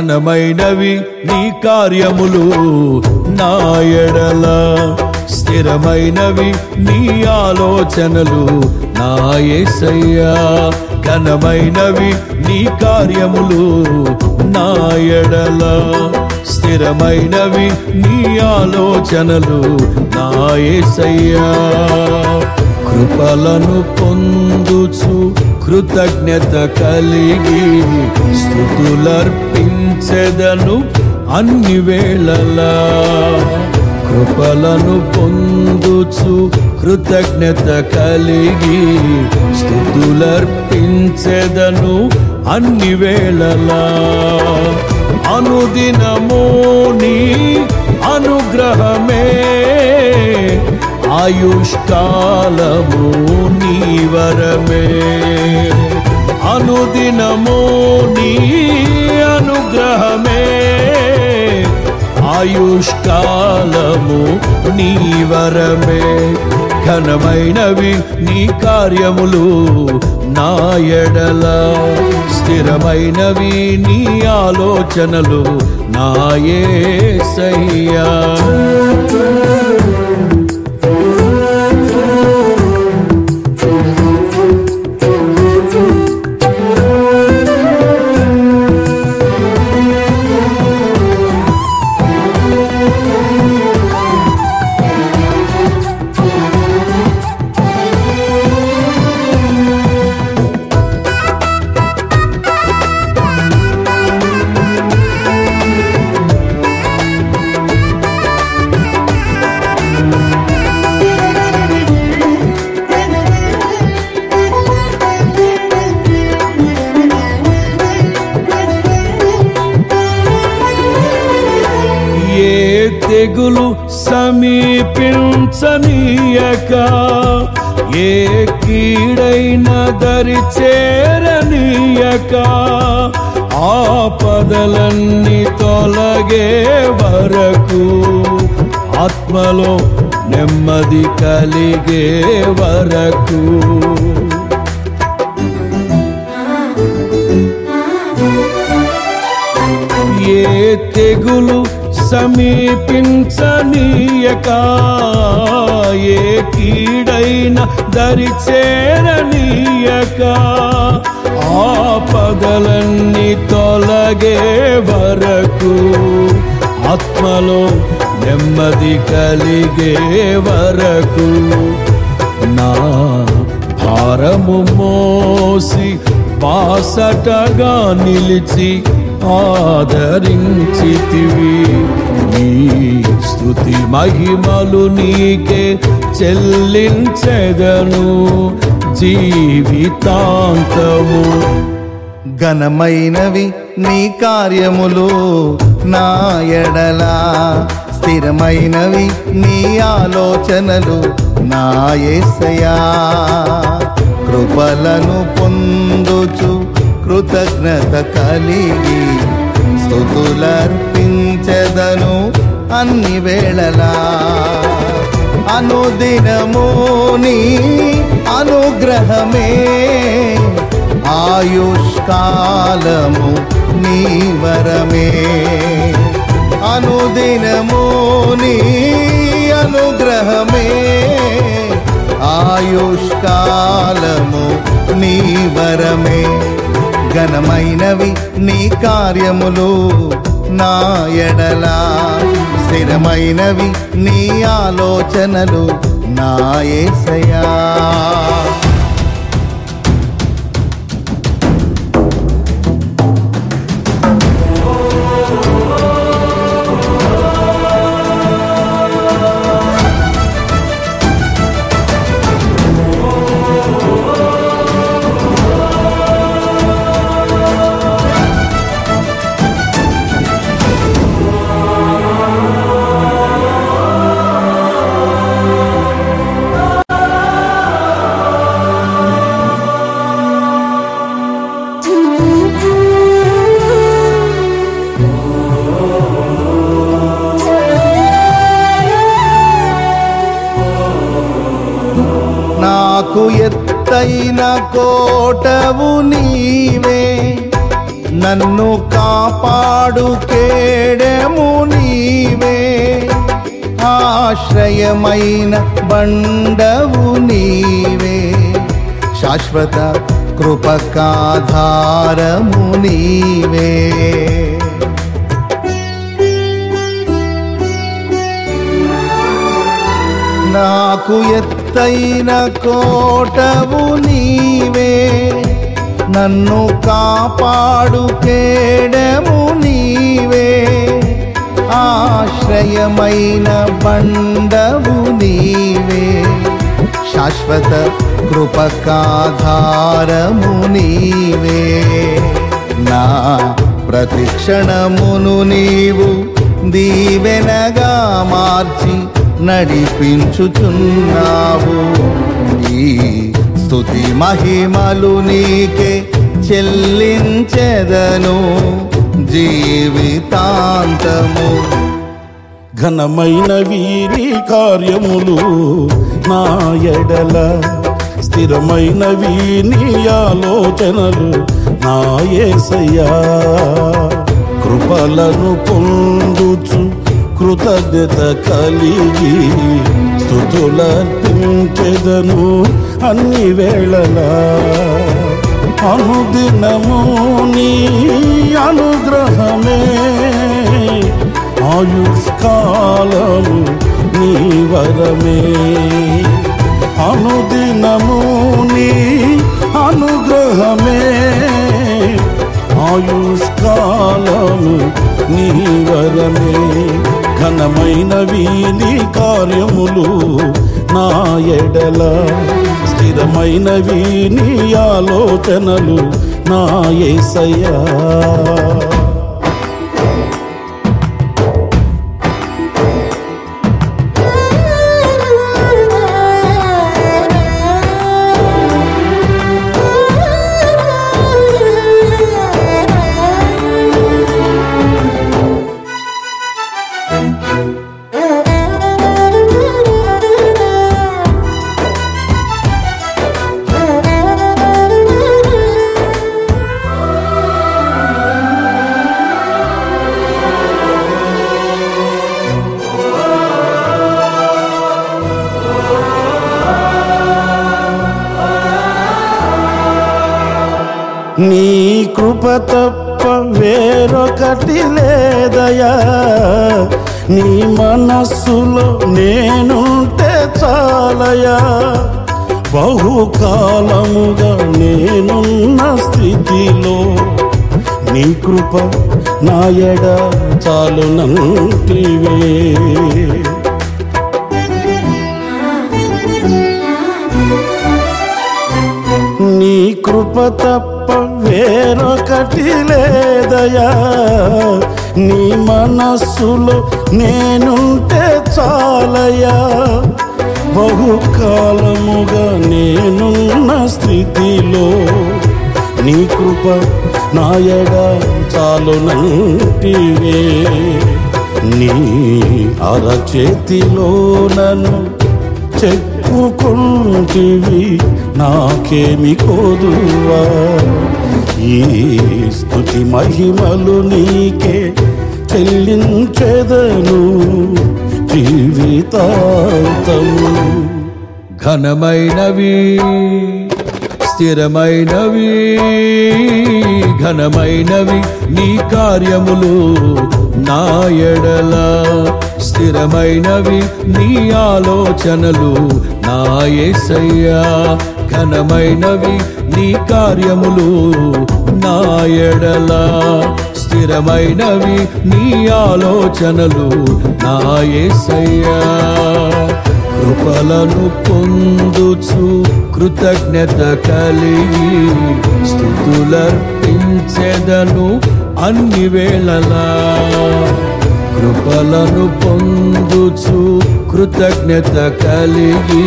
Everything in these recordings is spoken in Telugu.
ఘనమైనవి నీ కార్యములు నా ఎడల స్థిరమైనవి నీ ఆలోచనలు నా యేసయ్యా ఘనమైనవి నీ కార్యములు నా ఎడల స్థిరమైనవి నీ ఆలోచనలు నా యేసయ్యా కృపలను పొందుచు కృతజ్ఞత కలిగి స్థుతులర్పించెదను అన్ని వేళలా కృపలను పొందుచు కృతజ్ఞత కలిగి స్థుతులర్పించెదను అన్ని వేళలా అనుదినము నీ అనుగ్రహమే ఆయుష్కాలము నీ వరమే అనుదినము నీ అనుగ్రహమే ఆయుష్కాలము నీ వరమే ఘనమైనవి నీ కార్యములు నా ఎడల స్థిరమైనవి నీ ఆలోచనలు నా యేసయ్యా ఏ తెగులు సమీపించనీయక ఏ కీడైన దరి చేరనీయక ఆపదలన్నీ తొలగే వరకు ఆత్మలో నెమ్మది కలిగే వరకు ఏ తెగులు సమీపించనీయక ఏ కీడైన దరి చేరనీయక ఆపదలన్నీ తొలగే వరకు ఆత్మలో నెమ్మది కలిగే వరకు నా భారము మోసి బాసటగా నిలిచి ఆదరించితివి నీ స్తుతి మహిమలు నీకే చెల్లించెదను జీవితాంతము ఘనమైనవి నీ కార్యములు నా ఎడల స్థిరమైనవి నీ ఆలోచనలు నా యేసయా కృపలను పొందుచు కృతజ్ఞత కలిగి స్థుతులర్పించెదను అన్ని వేళలా అనుదినము నీ అనుగ్రహమే ఆయుష్కాలము నీ వరమే అనుదినము నీ అనుగ్రహమే ఆయుష్కాలము నీ వరమే ఘనమైనవి నీ కార్యములు నా ఎడల స్థిరమైనవి నీ ఆలోచనలు నా యేసయా నాకు ఎత్తైన కోటవు నీవే నన్ను కాపాడు కేడము నీవే ఆశ్రయమైన బండవు నీవే శాశ్వత కృపకాధారము నీవే నాకు ఎత్తైన కోటవు నీవే నన్ను కాపాడు కేడము నీవే ఆశ్రయమైన బండవు నీవే శాశ్వత కృపకాధారము నీవే నా ప్రతిక్షణమును నీవు దీవెనగా మార్చి నడిపించుచున్నావు ఈ స్తుతి మహిమలు నీకే చెల్లించెదను జీవితాంతము ఘనమైన వీరి కార్యములు నా ఎడల స్థిరమైన వీని ఆలోచనలు నా యేసయ్యా కృపలను పొందుచు కృతజ్ఞత కలిగి స్థుతులర్పించెదను అన్ని వేళలా అనుదినము నీ అనుగ్రహమే ఆయుష్కాలము నీ వరమే అనుదినము నీ అనుగ్రహమే ఆయుష్కాలము నీ వరమే ఘనమైన వీని కార్యములు నా ఎడల స్థిరమైన వీని ఆలోచనలు నా యేసయ్యా నీ కృప తప్ప వేరొకటి లేదయా నీ మనస్సులో నేనుంటే చాలయా బహుకాలముగా నేనున్న స్థితిలో నీ కృప నాయడ చాలునంటివే నీ కృప తప్ప వేరొకటి లేదయా నీ మనస్సులో నేనుంటే చాలయా బహుకాలముగా నేనున్న స్థితిలో నీ కృప నాయడ చాలునంటివే నీ అరచేతిలో నన్ను చెప్పుకుంటివి నాకేమి కోదువా ఈ స్థుతి మహిమలు నీకే చెల్లించెదను జీవితాంతము ఘనమైనవి స్థిరమైనవి ఘనమైనవి నీ కార్యములు నా ఎడల స్థిరమైనవి నీ ఆలోచనలు నా యేసయ్యా ఘనమైనవి నీ కార్యములు నా ఎడల స్థిరమైనవి నీ ఆలోచనలు నా యేసయ్యా కృపలను పొందుచు కృతజ్ఞత కలిగి స్థుతులర్పించెదను అన్ని వేళలా కృపలను పొందుచు కృతజ్ఞత కలిగి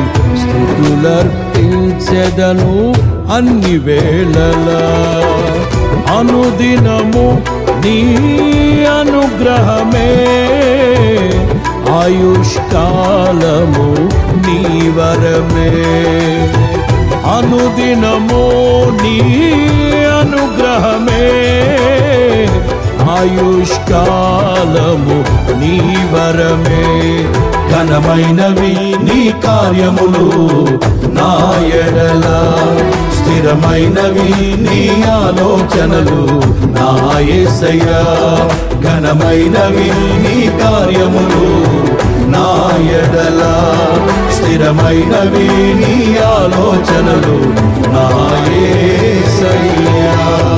స్థుతులర్పించెదను అన్ని వేళలా అనుదినము నీ అనుగ్రహమే ఆయుష్కాలము నీ వరమే అనుదినము నీ అనుగ్రహమే ఆయుష్కాలము నీ వరమే ఘనమైనవి నీ కార్యములు నా ఎడల స్థిరమైనవి నీ ఆలోచనలు నా యేసయ్య ఘనమైనవి నీ కార్యములు నా ఎడల స్థిరమైనవి నీ ఆలోచనలు నా యేసయ్యా